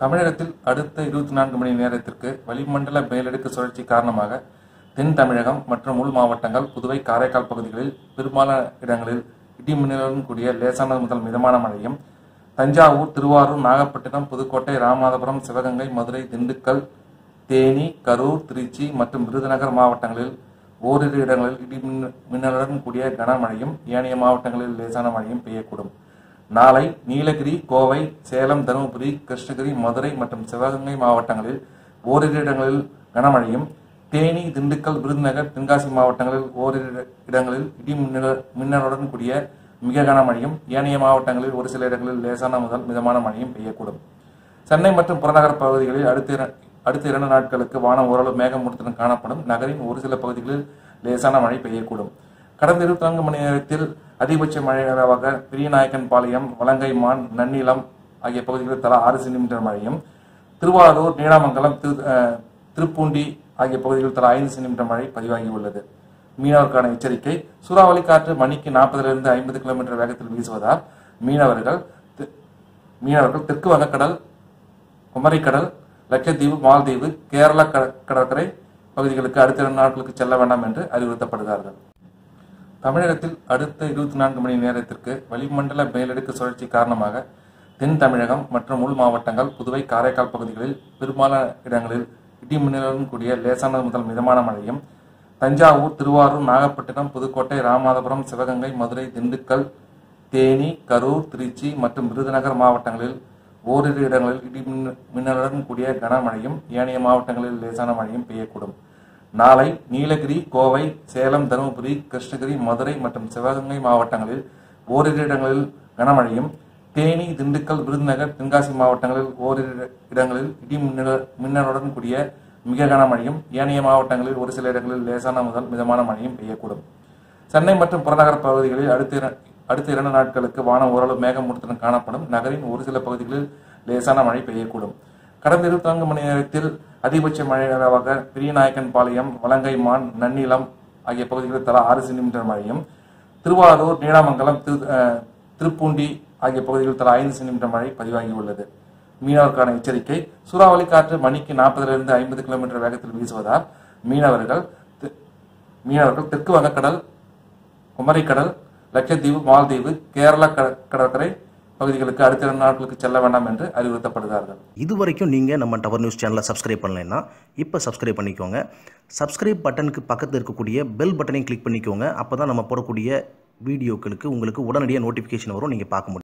தமிழகத்தில் அடுத்த இருபத்தி நான்கு மணி நேரத்திற்கு வளிமண்டல மேலடுக்கு சுழற்சி காரணமாக தென் தமிழகம் மற்றும் உள் மாவட்டங்கள் புதுவை காரைக்கால் பகுதிகளில் பெரும்பாலான இடங்களில் இடி மின்னலுடன் கூடிய லேசானது முதல் மிதமான மழையும் தஞ்சாவூர் திருவாரூர் நாகப்பட்டினம் புதுக்கோட்டை ராமநாதபுரம் சிவகங்கை மதுரை திண்டுக்கல் தேனி கரூர் திருச்சி மற்றும் விருதுநகர் மாவட்டங்களில் ஓரிரு இடங்களில் இடி மின்ன- மின்னலுடன் கூடிய கனமழையும் ஏனைய மாவட்டங்களில் லேசான மழையும் பெய்யக்கூடும் நாளை நீலகிரி கோவை சேலம் தருமபுரி கிருஷ்ணகிரி மதுரை மற்றும் சிவகங்கை மாவட்டங்களில் ஓரிரு இடங்களில் கனமழையும் தேனி திண்டுக்கல் விருதுநகர் தென்காசி மாவட்டங்களில் ஓரிரு இடங்களில் இடி மின்னல மின்னலுடன் கூடிய மிக கனமழையும் ஏனைய மாவட்டங்களில் ஒரு சில இடங்களில் லேசான முதல் மிதமான மழையும் பெய்யக்கூடும் சென்னை மற்றும் புறநகர் பகுதிகளில் அடுத்த இர- அடுத்த இரண்டு நாட்களுக்கு வானம் ஓரளவு மேகமூட்டத்துடன் காணப்படும் நகரின் ஒரு சில பகுதிகளில் லேசான மழை பெய்யக்கூடும் கடந்த இருபத்தி நான்கு மணி நேரத்தில் அதிகபட்ச மழை அளவாக பெரியநாயக்கன் பாளையம் வலங்கைமான் நன்னிலம் ஆகிய பகுதிகளில் தலா ஆறு சென்டிமீட்டர் மழையும் திருவாரூர் நீடாமங்கலம் திரு அஹ், திருப்பூண்டி ஆகிய பகுதிகளில் தலா ஐந்து சென்டிமீட்டர் மழை பதிவாகியுள்ளது மீனவருக்கான எச்சரிக்கை சூறாவளி காற்று மணிக்கு நாற்பதிலிருந்து ஐம்பது கிலோமீட்டர் வேகத்தில் வீசுவதால் மீனவர்கள் தி- மீனவர்கள் தெற்கு வங்கக்கடல் குமரிக்கடல் லட்சத்தீவு மால்தீவு கேரள க- கடற்கரை பகுதிகளுக்கு அடுத்த இரண்டு நாட்களுக்கு செல்ல வேண்டாம் என்று அறிவுறுத்தப்படுகிறார்கள் தமிழகத்தில் அடுத்த இருபத்தி நான்கு மணி நேரத்திற்கு வளிமண்டல மேலடுக்கு சுழற்சி காரணமாக தென் தமிழகம் மற்றும் உள் மாவட்டங்கள் புதுவை காரைக்கால் பகுதிகளில் பெரும்பாலான இடங்களில் இடி மின்னலுடன் கூடிய லேசானது முதல் மிதமான மழையும் தஞ்சாவூர் திருவாரூர் நாகப்பட்டினம் புதுக்கோட்டை ராமநாதபுரம் சிவகங்கை மதுரை திண்டுக்கல் தேனி கரூர் திருச்சி மற்றும் விருதுநகர் மாவட்டங்களில் ஓரிரு இடங்களில் இடி மின்ன- மின்னலுடன் கூடிய கனமழையும் ஏனைய மாவட்டங்களில் லேசான மழையும் பெய்யக்கூடும் நாளை நீலகிரி கோவை சேலம் தருமபுரி கிருஷ்ணகிரி மதுரை மற்றும் சிவகங்கை மாவட்டங்களில் ஓரிரு இடங்களில் கனமழையும் தேனி திண்டுக்கல் விருதுநகர் தென்காசி மாவட்டங்களில் ஓரிரு இடங்களில் இடி மின்னல மின்னலுடன் கூடிய மிக கனமழையும் ஏனைய மாவட்டங்களில் ஒரு சில இடங்களில் லேசான முதல் மிதமான மழையும் பெய்யக்கூடும் சென்னை மற்றும் புறநகர் பகுதிகளில் அடுத்த இர- அடுத்த இரண்டு நாட்களுக்கு வானம் ஓரளவு மேகமூட்டத்துடன் காணப்படும் நகரின் ஒரு சில பகுதிகளில் லேசான மழை பெய்யக்கூடும் கடந்த இருபத்தி நான்கு மணி நேரத்தில் அதிகபட்ச மழை அளவாக பெரியநாயக்கன் பாளையம் வலங்கைமான் நன்னிலம் ஆகிய பகுதிகளில் தலா ஆறு சென்டிமீட்டர் மழையும் திருவாரூர் நீடாமங்கலம் திரு அஹ், திருப்பூண்டி ஆகிய பகுதிகளில் தலா ஐந்து சென்டிமீட்டர் மழை பதிவாகியுள்ளது மீனவருக்கான எச்சரிக்கை சூறாவளி காற்று மணிக்கு நாற்பதிலிருந்து ஐம்பது கிலோமீட்டர் வேகத்தில் வீசுவதால் மீனவர்கள் தி- மீனவர்கள் தெற்கு வங்கக்கடல் குமரிக்கடல் லட்சத்தீவு மால்தீவு கேரள க- கடற்கரை பகுதிகளுக்கு அடுத்த இரண்டு நாட்களுக்கு செல்ல வேண்டாம் என்று அறிவுறுத்தப்படுகிறார்கள் இது வரைக்கும் நீங்கள் நம்ம டவர் நியூஸ் சேனலை சப்ஸ்கிரைப் பண்ணலைன்னா இப்போ சப்ஸ்கிரைப் பண்ணிக்கோங்க சப்ஸ்கிரைப் பட்டனுக்கு பக்கத்தில் இருக்கக்கூடிய பெல் பட்டனையும் கிளிக் பண்ணிக்கோங்க அப்போ தான் நம்ம போடக்கூடிய வீடியோக்களுக்கு உங்களுக்கு உடனடியாக நோட்டிஃபிகேஷன் வரும் நீங்கள் பார்க்க முடியும்